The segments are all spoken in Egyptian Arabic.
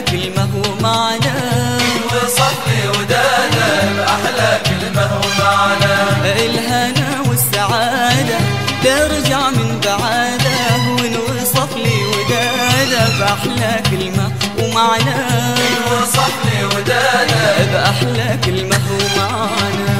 كلمة ومعنى وصف لي وداده بأحلى كلمة ومعنى الهنا والسعادة ترجع من بعاده ونوصف لي وداده بأحلى كلمة ومعنى وصف لي وداده بأحلى كلمة ومعنى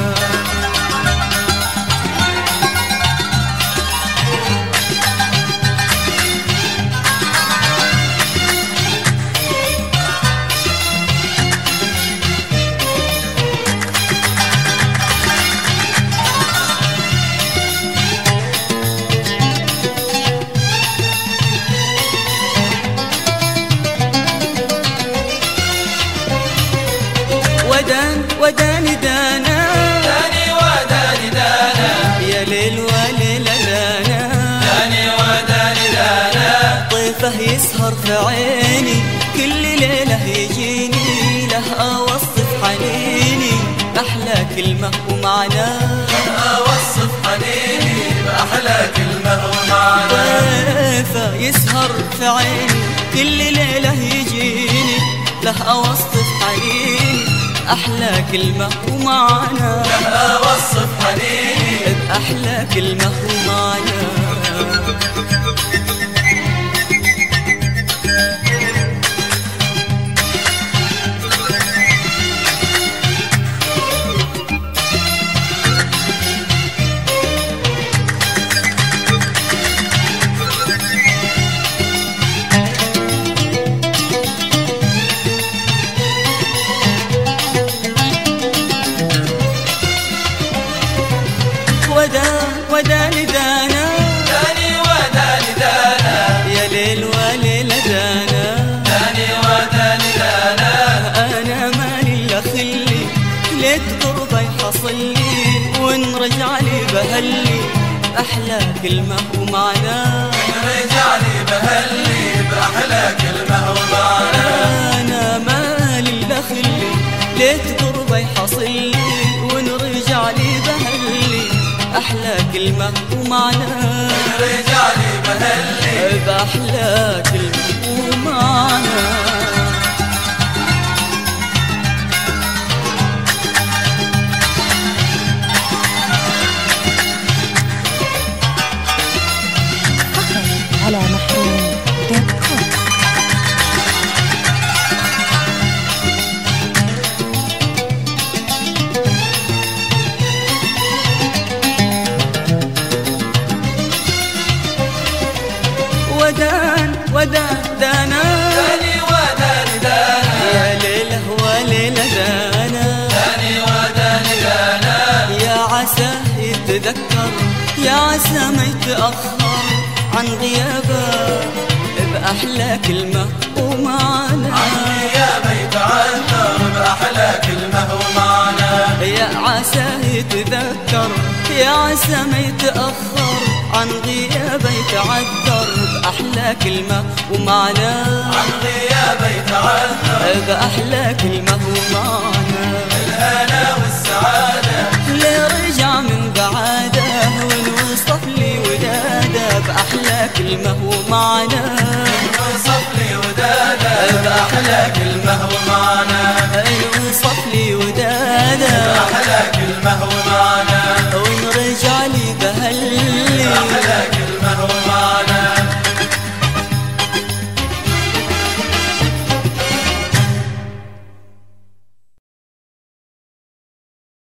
ودان ودان دانا داني وداني دانا يا ليل وليل دانا داني وداني دانا طيفه يسهر في عيني كل ليلة يجيني له أوصف حنيني أحلى كلمة ومعنى أوصف حنيني بأحلى كلمة ومعنى طيفه يسهر في عيني كل ليلة يجيني له أوصف حنيني أحلى كلمة ومعنى أوصف حنيني بأحلى كلمة ومعنى ودان ودان دانا داني وداني دانا يا ليل وليل دانا داني وداني دانا انا مالي الا خلي ليت قربه يحصلي وان رجع لي بهلي احلى كلمه ومعنى رجعلي بهلي بأحلى كلمة ومعنى انا مالي الا خلي ليت قربه يحصلي وان رجع لي بهلي احلى كلمه ومعنى رجعلي بهلي بأحلى كلمة ومعنى فقط على محروم دوت كوم ودان ودان دانا داني وداني دانا يا ليله وليله دانا داني وداني دانا يا عسى يتذكر يا عسى ما يتأخر عن غيابه بأحلى كلمة ومعنى عني يا بيت عذر بأحلى كلمة ومعنى يا عسى يتذكر يا عسى ما يتأخر عن غيابه يتعذر بأحلى كلمة ومعنى عن غيابي تعذر بأحلى كلمة ومعنى الهنا والسعادة اللي رجع من بعاده ونوصف لي وداده بأحلى كلمة ومعنى وصف لي وداده بأحلى كلمة ومعنى نوصف لي وداده بأحلى كلمة ومعنى